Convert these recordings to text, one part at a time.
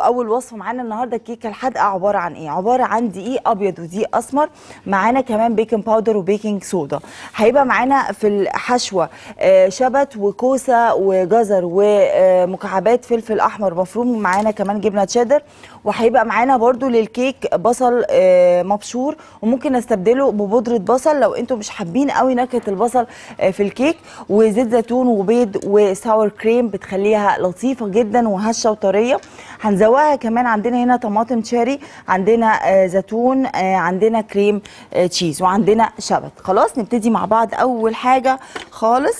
واول وصفه معانا النهارده الكيكه الحادقه عباره عن ايه عباره عن دقيق ابيض ودقيق اسمر معانا كمان بيكنج باودر وبيكنج صودا هيبقى معانا في الحشوه آه، شبت وكوسه وجزر ومكعبات فلفل احمر مفروم معانا كمان جبنه تشيدر وهيبقى معانا برده للكيك بصل آه، مبشور وممكن نستبدله ببودره بصل لو انتم مش حابين قوي نكهه البصل آه، في الكيك وزيت زيتون وبيض وساور كريم بتخليها لطيفه جدا وهشه وطريه هنزوقها كمان عندنا هنا طماطم تشيري عندنا آه، زيتون آه، عندنا كريم آه، تشيز وعندنا شبت خلاص نبتدي مع بعض اول حاجه خالص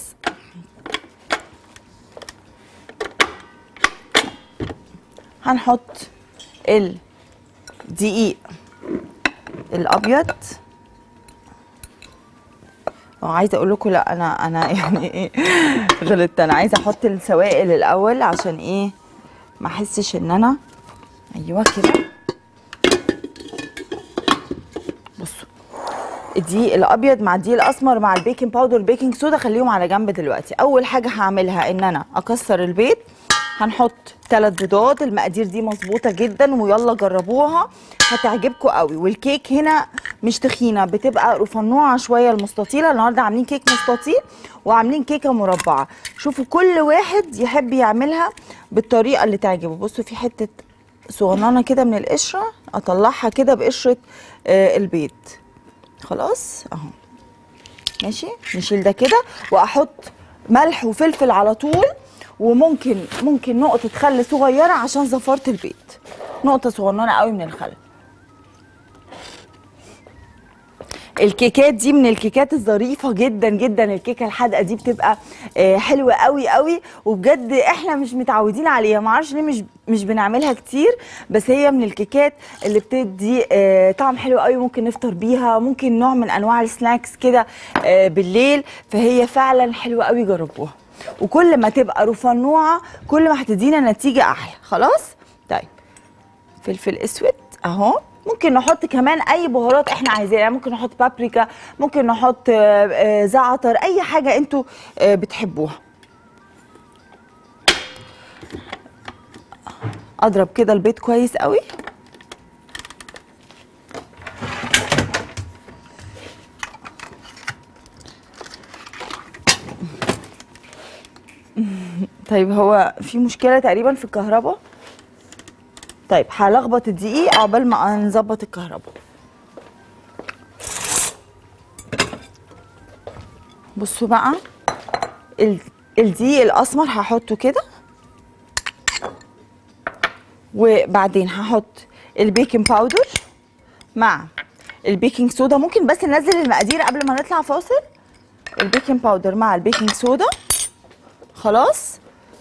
هنحط الدقيق الابيض اه عايزه اقول لكم لا انا انا يعني ايه غلطت انا عايزه احط السوائل الاول عشان ايه ما احسش ان انا ايوه كده بصوا الدقيق الابيض مع الدقيق الاسمر مع البيكنج باودر البيكنج صودا خليهم على جنب دلوقتي اول حاجه هعملها ان انا اكسر البيض هنحط ثلاث بيضات المقادير دي مظبوطه جدا ويلا جربوها هتعجبكم قوي والكيك هنا مش تخينه بتبقى رفنوعه شويه المستطيله النهارده عاملين كيك مستطيل وعاملين كيكه مربعه شوفوا كل واحد يحب يعملها بالطريقه اللي تعجبه بصوا في حته صغننه كده من القشره اطلعها كده بقشره آه البيض خلاص اهو ماشي نشيل ده كده واحط ملح وفلفل على طول وممكن ممكن نقطه خل صغيره عشان زفاره البيض نقطه صغننه قوي من الخل الكيكات دي من الكيكات الظريفه جدا جدا الكيكه الحادقه دي بتبقى آه، حلوه قوي قوي وبجد احنا مش متعودين عليها ما اعرفش ليه مش مش بنعملها كتير بس هي من الكيكات اللي بتدي آه، طعم حلو قوي ممكن نفطر بيها ممكن نوع من انواع السناكس كده آه، بالليل فهي فعلا حلوه قوي جربوها وكل ما تبقى رفنوعه كل ما هتدينا نتيجه احلى خلاص طيب فلفل اسود اهو ممكن نحط كمان اي بهارات احنا عايزينها يعني ممكن نحط بابريكا ممكن نحط آه، آه، زعتر اي حاجه انتوا آه، بتحبوها اضرب كده البيض كويس قوي طيب هو في مشكله تقريبا في الكهرباء طيب هلخبط الدقيق عقبال ما نظبط الكهرباء بصوا بقى ال- الدقيق الاسمر هحطه كده وبعدين هحط البيكنج باودر مع البيكنج صودا ممكن بس ننزل المقادير قبل ما نطلع فاصل البيكنج باودر مع البيكنج صودا خلاص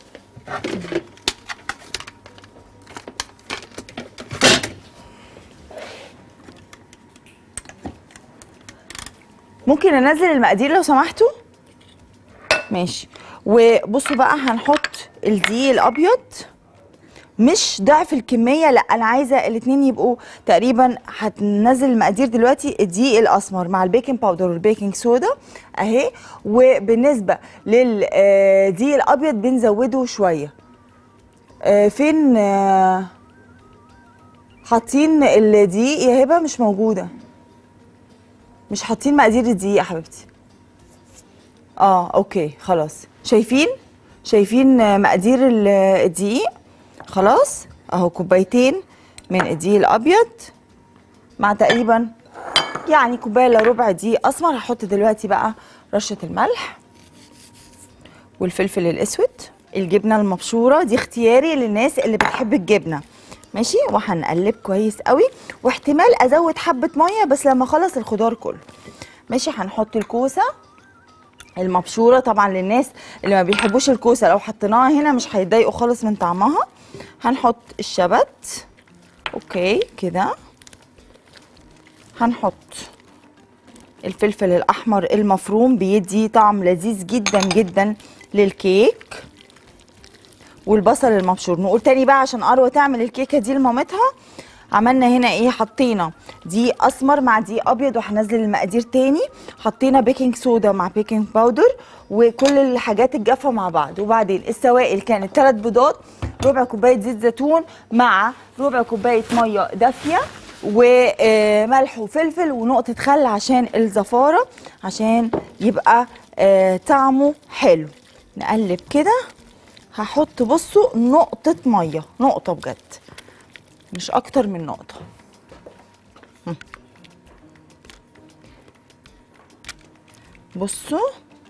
ممكن انزل المقادير لو سمحتوا ماشي وبصوا بقى هنحط الدقيق الابيض مش ضعف الكميه لا انا عايزه الاتنين يبقوا تقريبا هتنزل المقادير دلوقتي الدقيق الاسمر مع البيكنج باودر والبيكنج صودا اهي وبالنسبه للدقيق الابيض بنزوده شويه آه، فين آه، حاطين الدقيق يا هبه مش موجوده مش حاطين مقادير الدقيق يا حبيبتي اه اوكي خلاص شايفين شايفين آه، مقادير ال- الدقيق خلاص اهو كوبايتين من الدقيق الابيض مع تقريبا يعني كوبايه الا ربع دقيق اسمر هحط دلوقتي بقى رشه الملح والفلفل الاسود الجبنه المبشوره دي اختياري للناس اللي بتحب الجبنه ماشي وهنقلب كويس قوي واحتمال ازود حبه ميه بس لما اخلص الخضار كله ماشي هنحط الكوسه المبشوره طبعا للناس اللي ما بيحبوش الكوسه لو حطيناها هنا مش هيتضايقوا خالص من طعمها هنحط الشبت اوكي كده هنحط الفلفل الاحمر المفروم بيدي طعم لذيذ جدا جدا للكيك والبصل المبشور نقول تاني بقى عشان اروى تعمل الكيكه دي لمامتها عملنا هنا ايه حطينا دقيق اسمر مع دقيق ابيض وهنزل المقادير تاني حطينا بيكنج صودا مع بيكنج باودر وكل الحاجات الجافه مع بعض وبعدين السوائل كانت ثلاث بيضات ربع كوبايه زيت زيتون مع ربع كوبايه ميه دافيه وملح وفلفل ونقطه خل عشان الزفاره عشان يبقى آه، طعمه حلو نقلب كده هحط بصوا نقطه ميه نقطه بجد مش اكتر من نقطه هم. بصوا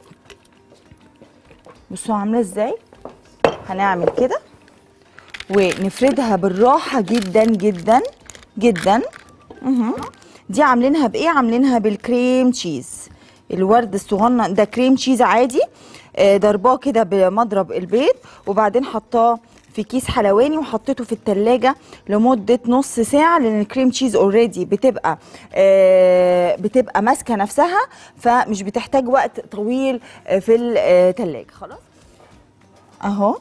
بصوا عامله ازاي هنعمل كده ونفردها بالراحه جدا جدا جدا مهم. دي عاملينها بايه عاملينها بالكريم تشيز الورد الصغنن ده كريم تشيز عادي آه، ضرباه كده بمضرب البيض وبعدين حطاه في كيس حلواني وحطيته في التلاجة لمدة نص ساعة لأن الكريم تشيز اوريدي بتبقى آه، بتبقى ماسكة نفسها فمش بتحتاج وقت طويل آه، في التلاجة خلاص اهو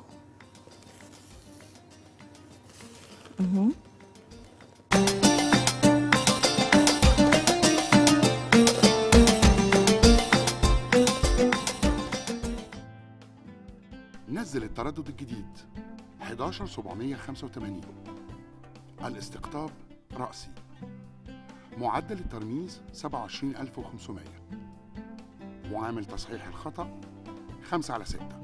نزل التردد الجديد 11785 الاستقطاب رأسي معدل الترميز 27500 معامل تصحيح الخطأ 5 على 6